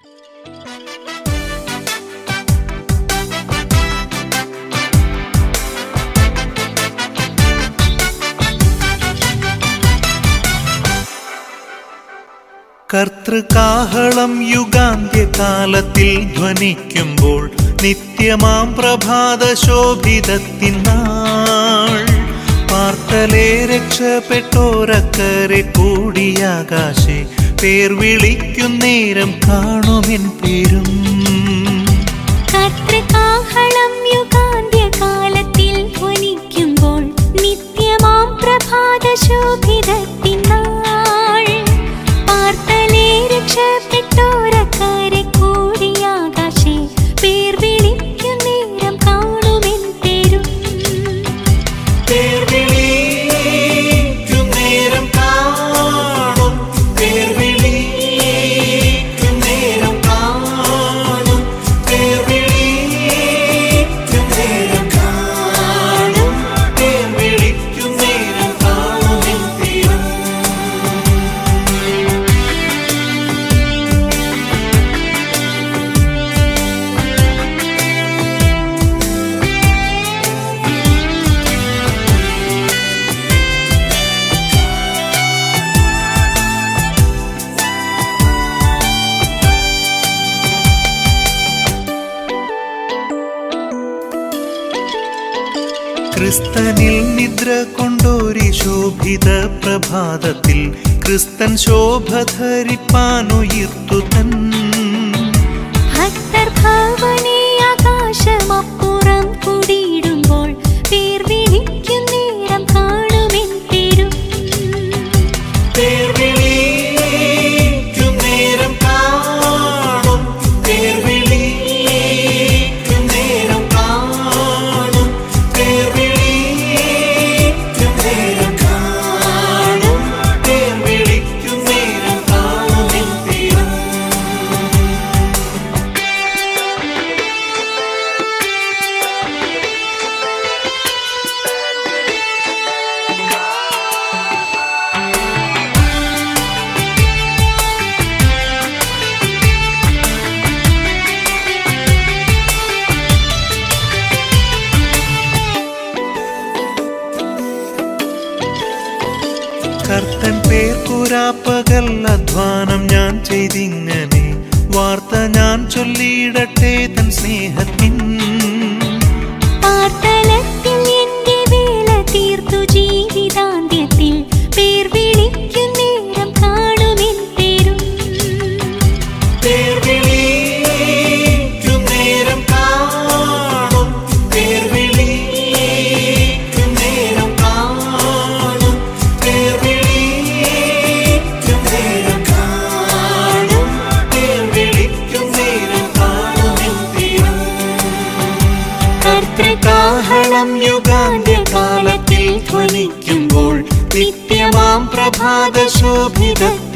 കർത്തൃകാഹളം യുഗാന്ത്യകാലത്തിൽ ധ്വനിക്കുമ്പോൾ നിത്യമാം പ്രഭാത ശോഭിതത്തിനാൾ പാർത്തലെ രക്ഷപ്പെട്ടോരക്കരെ കൂടിയാകാശെ പേർ വിളിക്കുന്നേരം കാണുമെൻ പേരും കർത്തൃകാഹളം യുഗാന്ത്യകാലത്തിൽ ധ്വനിക്കുമ്പോൾ നിത്യമാം പ്രഭാത ശോഭിതത്തിനാൾ പാർത്തലെ രക്ഷപ്പെട്ടോരക്കാരെ കൂടിയാകാശെ പേർ വിളിക്കുന്നേരം കാണുമെൻ പേരും പേർ വിളിക്കുന്നേരം കാണും പേർ വിളിക്കുന്നേരം കാണും പേർ വിളിക്കുന്നേരം കാണും പേർ വിളിക്കുന്നേരം കാണുമെൻ പേരും ക്രിസ്തനിൽ നിദ്ര കൊണ്ടോരി ശോഭിത പ്രഭാതത്തിൽ ക്രിസ്തൻ ശോഭ ധരിപ്പാനുയർത്തു തൻ ഭക്തർ ഭവനെ ആകാശമപ്പുറം കുടിയിടുമ്പോൾ പേർ വിളിക്കുന്നേരം കാണുമെൻ പേരും പേർ വിളിക്കുന്നേരം കാണും പേർ വിളിക്കുന്നേരം കാണും പേർ വിളിക്കുന്നേരം കാണും പേർ വിളിക്കുന്നേരം കാണുമെൻ പേരും കർത്തൻ പേർക്കുരാപ്പകൽ അധ്വാനം ഞാൻ ചെയ്തിങ്ങനെ വാർത്ത ഞാൻ ചൊല്ലിയിടട്ടെ തൻ സ്നേഹത്തിൻ പാർത്തലത്തിൽ എന്റെ വേല തീർത്തു ജീവിതാന്ത്യത്തിൽ പേർ വിളിക്കുന്നേരം കാണുമെൻ പേരും പേർ വിളിക്കുന്നേരം കാണും പേർ വിളിക്കുന്നേരം കാണും പേർ വിളിക്കുന്നേരം കാണും പേർ വിളിക്കുന്നേരം കാണുമെൻ പേരും കർത്തൃകാഹളം യുഗാന്ത്യകാലത്തിൽ ധ്വനിക്കുമ്പോൾ നിത്യമാം പ്രഭാത ശോഭിതത്തിൽ